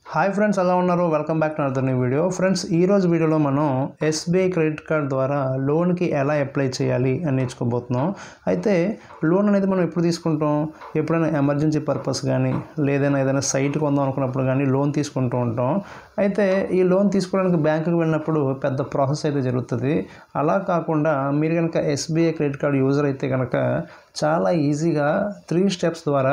hi friends ఎలా ఉన్నారు welcome back to another new video friends ఈ రోజు వీడియోలో మనం ఎస్బీఐ క్రెడిట్ కార్డ్ ద్వారా లోన్కి ఎలా అప్లై చేయాలి అని నేర్చుకోబోతున్నాం అయితే లోన్ అనేది మనం ఎప్పుడు తీసుకుంటాం ఎప్పుడైనా ఎమర్జెన్సీ పర్పస్ కానీ లేదైనా ఏదైనా సైట్ కొందాం అనుకున్నప్పుడు కానీ లోన్ తీసుకుంటూ ఉంటాం అయితే ఈ లోన్ తీసుకోవడానికి బ్యాంకుకి వెళ్ళినప్పుడు పెద్ద ప్రాసెస్ అయితే జరుగుతుంది అలా కాకుండా మీరు కనుక ఎస్బీఐ క్రెడిట్ కార్డ్ యూజర్ అయితే కనుక చాలా ఈజీగా త్రీ స్టెప్స్ ద్వారా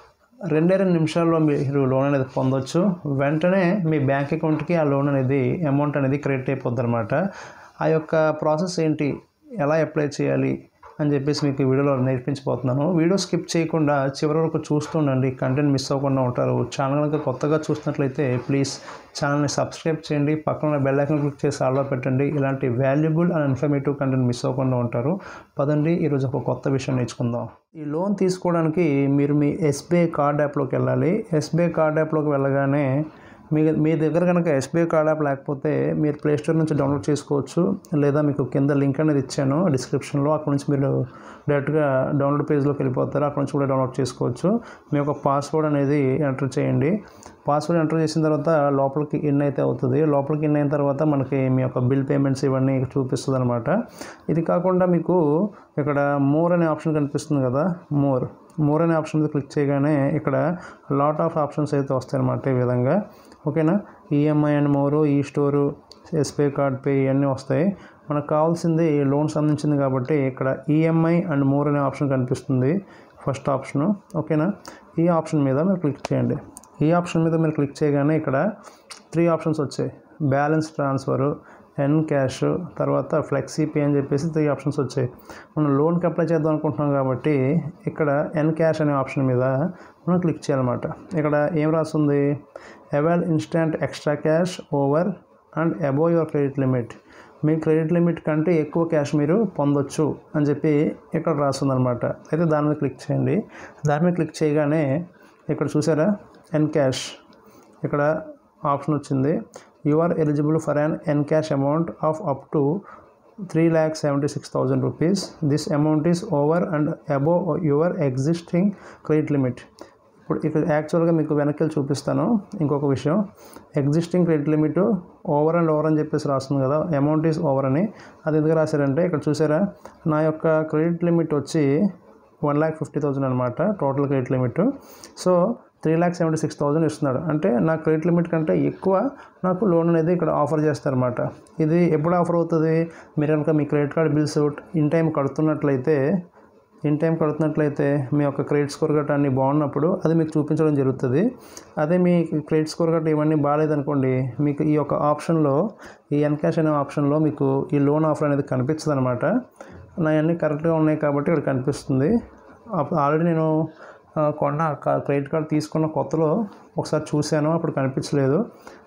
రెండే రెండు నిమిషాల్లో మీరు లోన్ అనేది పొందొచ్చు వెంటనే మీ బ్యాంక్ అకౌంట్కి ఆ లోన్ అనేది అమౌంట్ అనేది క్రెడిట్ అయిపోద్ది అనమాట ఆ యొక్క ప్రాసెస్ ఏంటి ఎలా అప్లై చేయాలి అని చెప్పేసి మీకు ఈ వీడియోలో నేర్పించబోతున్నాను వీడియో స్కిప్ చేయకుండా చివరి వరకు చూస్తుండండి కంటెంట్ మిస్ అవ్వకుండా ఉంటారు ఛానల్ కనుక కొత్తగా చూసినట్లయితే ప్లీజ్ ఛానల్ని సబ్స్క్రైబ్ చేయండి పక్కన బెల్ ఐకాన్ క్లిక్ చేసి ఆల్లో పెట్టండి ఇలాంటి valuable and informative content miss అవ్వకుండా ఉంటారు పదండి ఈరోజు ఒక కొత్త విషయం నేర్చుకుందాం ఈ లోన్ తీసుకోవడానికి మీరు మీ ఎస్బీఐ కార్డ్ యాప్లోకి వెళ్ళాలి ఎస్బీఐ కార్డ్ యాప్లోకి వెళ్ళగానే మీ మీ దగ్గర కనుక ఎస్బీఐ కార్డ్ యాప్ లేకపోతే మీరు ప్లే స్టోర్ నుంచి డౌన్లోడ్ చేసుకోవచ్చు లేదా మీకు కింద లింక్ అనేది ఇచ్చాను డిస్క్రిప్షన్లో అక్కడ నుంచి మీరు డైరెక్ట్గా డౌన్లోడ్ పేజ్లోకి వెళ్ళిపోతారు అక్కడ నుంచి కూడా డౌన్లోడ్ చేసుకోవచ్చు మీ యొక్క పాస్వర్డ్ అనేది ఎంటర్ చేయండి పాస్వర్డ్ ఎంటర్ చేసిన తర్వాత లోపలికి ఇన్ అయితే అవుతుంది లోపలికి ఇన్ అయిన తర్వాత మనకి మీ యొక్క బిల్ పేమెంట్స్ ఇవన్నీ చూపిస్తుంది అనమాట ఇది కాకుండా మీకు ఇక్కడ మోర్ అనే ఆప్షన్ కనిపిస్తుంది కదా మోర్ మోర్ అనే ఆప్షన్ మీద క్లిక్ చేయగానే ఇక్కడ లాట్ ఆఫ్ ఆప్షన్స్ అయితే వస్తాయి అన్నమాట ఈ విధంగా ఓకేనా ఈఎంఐ అండ్ మోరు ఈ స్టోరు ఎస్బీఐ కార్డ్ పే ఇవన్నీ వస్తాయి మనకు కావాల్సింది లోన్ సంబంధించింది కాబట్టి ఇక్కడ ఈఎంఐ అండ్ మోర్ అనే ఆప్షన్ కనిపిస్తుంది ఫస్ట్ ఆప్షను ఓకేనా ఈ ఆప్షన్ మీద మీరు క్లిక్ చేయండి ఈ ఆప్షన్ మీద మీరు క్లిక్ చేయగానే ఇక్కడ త్రీ ఆప్షన్స్ వచ్చాయి బ్యాలెన్స్ ట్రాన్స్ఫరు ఎన్ క్యాష్ తర్వాత ఫ్లెక్సీ పే అని చెప్పేసి త్రీ ఆప్షన్స్ వచ్చాయి మనం లోన్కి అప్లై చేద్దాం అనుకుంటున్నాం కాబట్టి ఇక్కడ ఎన్ క్యాష్ అనే ఆప్షన్ మీద మనం క్లిక్ చేయాలన్నమాట ఇక్కడ ఏం రాస్తుంది avail instant extra cash over and above your credit limit మీ క్రెడిట్ లిమిట్ కంటే ఎక్కువ క్యాష్ మీరు పొందొచ్చు అని చెప్పి ఇక్కడ రాస్తుంది అనమాట అయితే దాని మీద క్లిక్ చేయండి దాని మీద క్లిక్ చేయగానే ఇక్కడ చూసారా ఎన్ క్యాష్ ఇక్కడ ఆప్షన్ వచ్చింది you are eligible for an encash amount of up to three lakh seventy six thousand rupees this amount is over and above your existing credit limit ఇప్పుడు ఇక్కడ యాక్చువల్గా మీకు వెనక్కి వెళ్ళి చూపిస్తాను ఇంకొక విషయం existing credit limit over and over అని చెప్పేసి రాస్తుంది కదా అమౌంట్ ఈస్ ఓవర్ అని అది ఎందుకు రాశారంటే ఇక్కడ చూసారా నా యొక్క క్రెడిట్ లిమిట్ వచ్చి వన్ ల్యాక్ ఫిఫ్టీ థౌజండ్ అనమాట total credit limit so three lakh seventy six thousand ఇస్తున్నాడు అంటే నా క్రెడిట్ లిమిట్ కంటే ఎక్కువ నాకు లోన్ అనేది ఇక్కడ ఆఫర్ చేస్తారన్నమాట ఇది ఎప్పుడు ఆఫర్ అవుతుంది మీరు కనుక మీ credit card bills in time కడుతున్నట్లయితే ఇన్ టైం కడుతున్నట్లయితే మీ యొక్క క్రెడిట్ స్కోర్ గట్రా అన్నీ బాగున్నప్పుడు అది మీకు చూపించడం జరుగుతుంది అదే మీ క్రెడిట్ స్కోర్ గట్రా ఇవన్నీ బాగాలేదనుకోండి మీకు ఈ యొక్క ఆప్షన్లో ఈ ఎన్కాష్ అనే ఆప్షన్లో మీకు ఈ లోన్ ఆఫర్ అనేది కనిపిస్తుంది అనమాట నా అన్నీ కరెక్ట్గా ఉన్నాయి కాబట్టి ఇక్కడ కనిపిస్తుంది ఆల్రెడీ నేను కొన్న క్రెడిట్ కార్డ్ తీసుకున్న కొత్తలో ఒకసారి చూశాను అప్పుడు కనిపించలేదు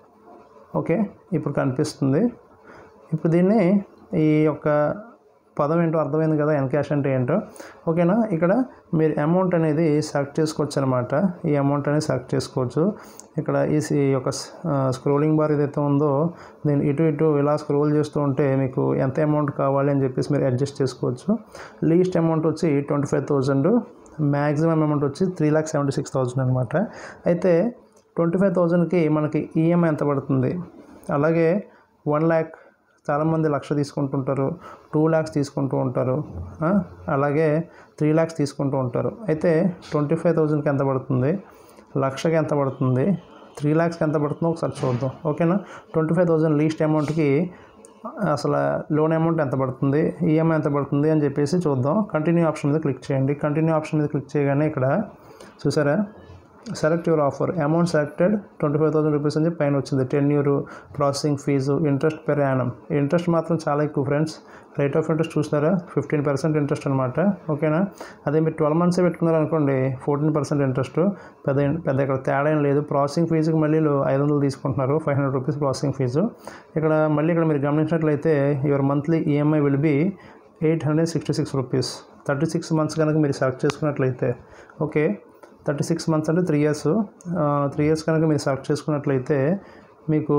ఓకే ఇప్పుడు కనిపిస్తుంది ఇప్పుడు దీన్ని ఈ యొక్క పదం ఏంటో అర్థమైంది కదా ఎన్కాష్ అంటే ఏంటో ఓకేనా ఇక్కడ మీరు అమౌంట్ అనేది సెలెక్ట్ చేసుకోవచ్చు అనమాట ఈ అమౌంట్ అనేది సెలెక్ట్ చేసుకోవచ్చు ఇక్కడ ఈ యొక్క స్క్రోలింగ్ బార్ ఏదైతే ఉందో దీన్ని ఇటు ఇటు ఇలా స్క్రోల్ చేస్తూ ఉంటే మీకు ఎంత అమౌంట్ కావాలి అని చెప్పేసి మీరు అడ్జస్ట్ చేసుకోవచ్చు లీస్ట్ అమౌంట్ వచ్చి twenty five thousand maximum amount వచ్చి three lakh seventy six thousand అనమాట అయితే ట్వంటీ ఫైవ్ థౌజండ్కి మనకి ఈఎంఐ ఎంత పడుతుంది అలాగే వన్ ల్యాక్ చాలామంది లక్ష తీసుకుంటుంటారు టూ ల్యాక్స్ తీసుకుంటూ ఉంటారు అలాగే త్రీ ల్యాక్స్ తీసుకుంటూ ఉంటారు అయితే ట్వంటీ ఫైవ్ థౌజండ్కి ఎంత పడుతుంది లక్షకి ఎంత పడుతుంది త్రీ ల్యాక్స్కి ఎంత పడుతుందో ఒకసారి చూద్దాం ఓకేనా ట్వంటీ ఫైవ్ థౌజండ్ లీస్ట్ అమౌంట్కి అసలు లోన్ అమౌంట్ ఎంత పడుతుంది ఈఎంఐ ఎంత పడుతుంది అని చెప్పేసి చూద్దాం కంటిన్యూ ఆప్షన్ మీద క్లిక్ చేయండి కంటిన్యూ ఆప్షన్ మీద క్లిక్ చేయగానే ఇక్కడ చూసారా select your offer amount selected twenty five thousand rupees అని చెప్పి పైన వచ్చింది tenure processing fee interest per annum interest మాత్రం చాలా ఎక్కువ ఫ్రెండ్స్ రేట్ ఆఫ్ ఇంట్రెస్ట్ చూస్తారా ఫిఫ్టీన్ పర్సెంట్ ఇంట్రెస్ట్ అనమాట ఓకేనా అదే మీరు ట్వెల్వ్ మంత్స్ పెట్టుకున్నారు అనుకోండి ఫోర్టీన్ పర్సెంట్ ఇంట్రెస్ట్ పెద్ద పెద్ద ఇక్కడ తేడా ఏం లేదు ప్రాసెసింగ్ ఫీజుకి మళ్ళీ ఐదు వందలు తీసుకుంటున్నారు five hundred rupees processing fee ఇక్కడ మళ్ళీ ఇక్కడ మీరు గమనించినట్లయితే your monthly EMI will be eight hundred sixty six rupees thirty six months కనుక మీరు సెలెక్ట్ చేసుకున్నట్లయితే ఓకే థర్టీ సిక్స్ మంత్స్ అంటే త్రీ ఇయర్స్ త్రీ ఇయర్స్ కనుక మీరు సెలెక్ట్ చేసుకున్నట్లయితే మీకు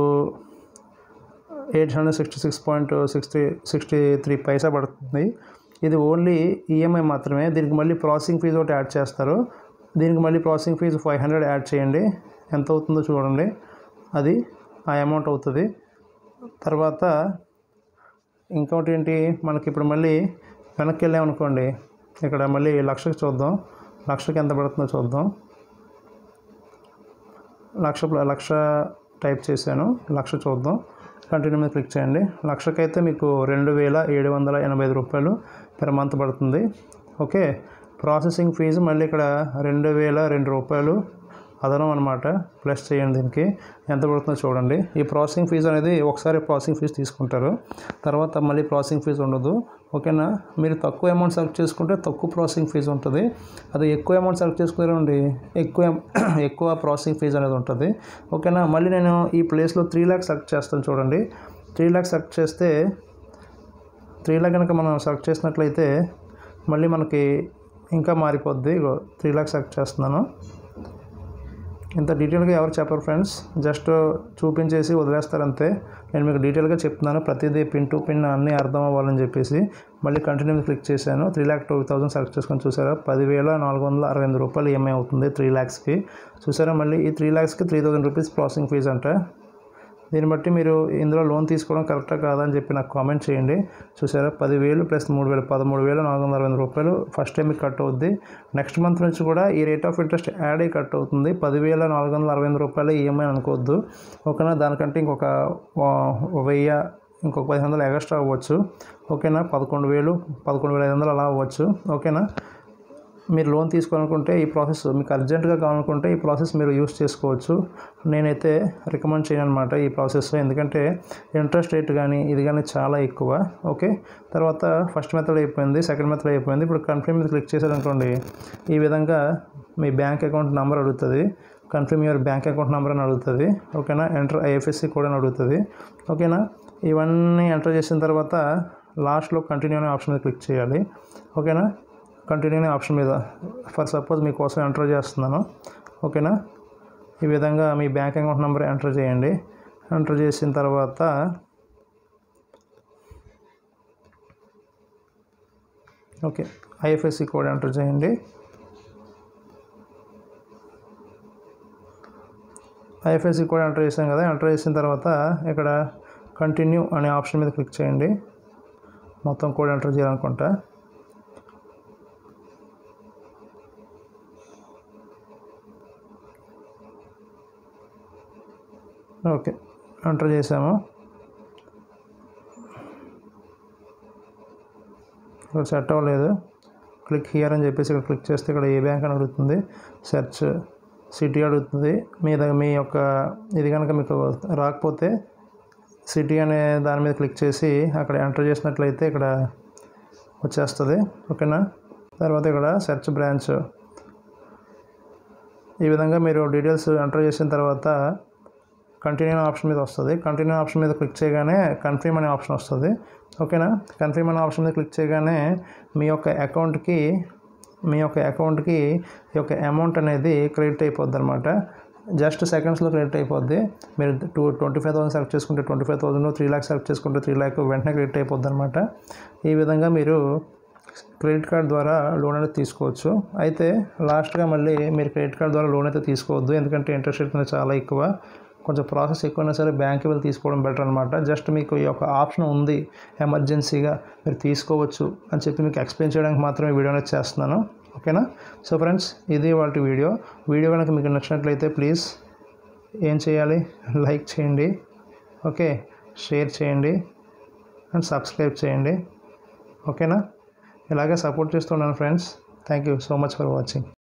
eight hundred sixty six point sixty sixty three paisa పడుతుంది ఇది ఓన్లీ ఈఎంఐ మాత్రమే దీనికి మళ్ళీ ప్రాసెసింగ్ ఫీజు ఒకటి యాడ్ చేస్తారు దీనికి మళ్ళీ processing fee five hundred add చేయండి ఎంత అవుతుందో చూడండి అది ఆ అమౌంట్ అవుతుంది తర్వాత ఇంకోటి ఏంటి మనకి ఇప్పుడు మళ్ళీ వెనక్కి వెళ్ళామనుకోండి ఇక్కడ మళ్ళీ లక్షకి చూద్దాం లక్షకి ఎంత పడుతుందో చూద్దాం లక్ష ప్ల- లక్ష టైప్ చేశాను లక్ష చూద్దాం కంటిన్యూ మీద క్లిక్ చేయండి లక్షకైతే మీకు రెండు వేల ఏడు వందల ఎనభై ఐదు రూపాయలు పెర్ మంత్ పడుతుంది ఓకే ప్రాసెసింగ్ ఫీజు మళ్ళీ ఇక్కడ రెండు వేల రెండు రూపాయలు అదనం అనమాట ప్లస్ చేయండి దీనికి ఎంత పడుతుందో చూడండి ఈ ప్రాసెసింగ్ ఫీజు అనేది ఒకసారి ప్రాసెసింగ్ ఫీజు తీసుకుంటారు తర్వాత మళ్ళీ ప్రాసెసింగ్ ఫీజు ఉండదు ఓకేనా మీరు తక్కువ అమౌంట్ సెలెక్ట్ చేసుకుంటే తక్కువ ప్రాసెసింగ్ ఫీజు ఉంటుంది అది ఎక్కువ అమౌంట్ సెలెక్ట్ చేసుకున్నారండి ఎక్కువ ఎక్కువ ప్రాసెసింగ్ ఫీజు అనేది ఉంటుంది ఓకేనా మళ్ళీ నేను ఈ ప్లేస్లో త్రీ ల్యాక్స్ సెలెక్ట్ చేస్తాను చూడండి త్రీ ల్యాక్స్ సెలెక్ట్ చేస్తే త్రీ ల్యాక్ కనుక మనం సెలెక్ట్ చేసినట్లయితే మళ్ళీ మనకి ఇంకా మారిపోద్ది త్రీ ల్యాక్స్ సెలెక్ట్ చేస్తున్నాను ఇంత డీటెయిల్గా ఎవరు చెప్పరు ఫ్రెండ్స్ జస్ట్ చూపించేసి వదిలేస్తారు అంతే నేను మీకు డీటెయిల్గా చెప్తున్నాను ప్రతిదీ పిన్ టు పిన్ అన్నీ అర్థం అవ్వాలని చెప్పేసి మళ్ళీ కంటిన్యూ మీద క్లిక్ చేశాను three lakh two thousand select చేసుకొని చూసారా పదివేల నాలుగు వందల అరవై ఎనిమిది రూపాయలు ఈఎంఐ అవుతుంది త్రీ ల్యాక్స్కి చూసారా మళ్ళీ ఈ త్రీ ల్యాక్స్కి three thousand rupees processing fee అంట దీన్ని బట్టి మీరు ఇందులో లోన్ తీసుకోవడం కరెక్టా కాదా అని చెప్పి నాకు కామెంట్ చేయండి చూసారా పదివేలు ప్లస్ మూడు వేలు పదమూడు వేల నాలుగు వందల అరవై ఎనిమిది రూపాయలు ఫస్ట్ టైం మీకు కట్ అవుద్ది నెక్స్ట్ మంత్ నుంచి కూడా ఈ రేట్ ఆఫ్ ఇంట్రెస్ట్ యాడ్ అయ్యి కట్ అవుతుంది పదివేల నాలుగు వందల అరవై ఎనిమిది రూపాయలు ఈఎంఐ అనుకోవద్దు ఓకేనా దానికంటే ఇంకొక ఆ, వెయ్యి ఇంకొక పది వందలు ఎక్స్ట్రా అవ్వచ్చు ఓకేనా పదకొండు వేలు పదకొండు వేల ఐదు వందలు అలా అవ్వచ్చు ఓకేనా మీరు లోన్ తీసుకోవాలనుకుంటే ఈ ప్రాసెస్ మీకు అర్జెంటుగా కావాలనుకుంటే ఈ ప్రాసెస్ మీరు యూస్ చేసుకోవచ్చు నేనైతే రికమెండ్ చేయను అనమాట ఈ ప్రాసెస్ ఎందుకంటే ఇంట్రెస్ట్ రేట్ కానీ ఇది కానీ చాలా ఎక్కువ ఓకే తర్వాత ఫస్ట్ మెథడ్ అయిపోయింది సెకండ్ మెథడ్ అయిపోయింది ఇప్పుడు కన్ఫర్మ్ మీద క్లిక్ చేశారనుకోండి ఈ విధంగా మీ బ్యాంక్ అకౌంట్ నెంబర్ అడుగుతుంది confirm your bank account number అని అడుగుతుంది ఓకేనా ఎంటర్ ఐఎఫ్ఎస్సి కోడ్ అని అడుగుతుంది ఓకేనా ఇవన్నీ ఎంటర్ చేసిన తర్వాత లాస్ట్లో కంటిన్యూ అనే ఆప్షన్ మీద క్లిక్ చేయాలి ఓకేనా కంటిన్యూ అనే ఆప్షన్ మీద ఫర్ సపోజ్ మీకోసం ఎంటర్ చేస్తున్నాను ఓకేనా ఈ విధంగా మీ బ్యాంక్ అకౌంట్ నెంబర్ ఎంటర్ చేయండి ఎంటర్ చేసిన తర్వాత ఓకే ఐఎఫ్ఎస్సి కోడ్ ఎంటర్ చేయండి ఐఎఫ్ఎస్సి కోడ్ ఎంటర్ చేసాం కదా ఎంటర్ చేసిన తర్వాత ఇక్కడ కంటిన్యూ అనే ఆప్షన్ మీద క్లిక్ చేయండి మొత్తం కోడ్ ఎంటర్ చేయాలనుకుంటా ఓకే ఎంటర్ చేసాము ఇక్కడ సెట్ అవ్వలేదు క్లిక్ హియర్ అని చెప్పేసి ఇక్కడ క్లిక్ చేస్తే ఇక్కడ ఏ బ్యాంక్ అని అడుగుతుంది సెర్చ్ సిటీ అడుగుతుంది మీ దగ్గర మీ యొక్క ఇది కనుక మీకు రాకపోతే సిటీ అనే దాని మీద క్లిక్ చేసి అక్కడ ఎంటర్ చేసినట్లయితే ఇక్కడ వచ్చేస్తుంది ఓకేనా తర్వాత ఇక్కడ సెర్చ్ బ్రాంచ్ ఈ విధంగా మీరు డీటెయిల్స్ ఎంటర్ చేసిన తర్వాత కంటిన్యూ ఆప్షన్ మీద వస్తుంది కంటిన్యూ ఆప్షన్ మీద క్లిక్ చేయగానే కన్ఫర్మ్ అనే ఆప్షన్ వస్తుంది ఓకేనా కన్ఫర్మ్ అనే ఆప్షన్ మీద క్లిక్ చేయగానే మీ యొక్క అకౌంట్కి మీ యొక్క అకౌంట్కి ఈ యొక్క అమౌంట్ అనేది క్రెడిట్ అయిపోద్ది అనమాట జస్ట్ సెకండ్స్లో క్రెడిట్ అయిపోద్ది మీరు two twenty five thousand select చేసుకుంటే twenty five thousand three lakhs select చేసుకుంటే త్రీ ల్యాక్ వెంటనే క్రెడిట్ అయిపోద్ది అనమాట ఈ విధంగా మీరు క్రెడిట్ కార్డ్ ద్వారా లోన్ అనేది తీసుకోవచ్చు అయితే లాస్ట్గా మళ్ళీ మీరు క్రెడిట్ కార్డ్ ద్వారా లోన్ అయితే తీసుకోవద్దు ఎందుకంటే ఇంట్రెస్ట్ రేట్ అనేది చాలా ఎక్కువ కొంచెం ప్రాసెస్ ఎక్కువైనా సరే బ్యాంక్కి వెళ్ళి తీసుకోవడం బెటర్ అనమాట జస్ట్ మీకు ఈ యొక్క ఆప్షన్ ఉంది ఎమర్జెన్సీగా మీరు తీసుకోవచ్చు అని చెప్పి మీకు ఎక్స్ప్లెయిన్ చేయడానికి మాత్రమే వీడియో అనేది చేస్తున్నాను ఓకేనా సో ఫ్రెండ్స్ ఇది వాళ్ళ వీడియో వీడియో కనుక మీకు నచ్చినట్లయితే ప్లీజ్ ఏం చేయాలి లైక్ చేయండి ఓకే షేర్ చేయండి అండ్ సబ్స్క్రైబ్ చేయండి ఓకేనా ఇలాగే సపోర్ట్ చేస్తున్నాను friends thank you so much for watching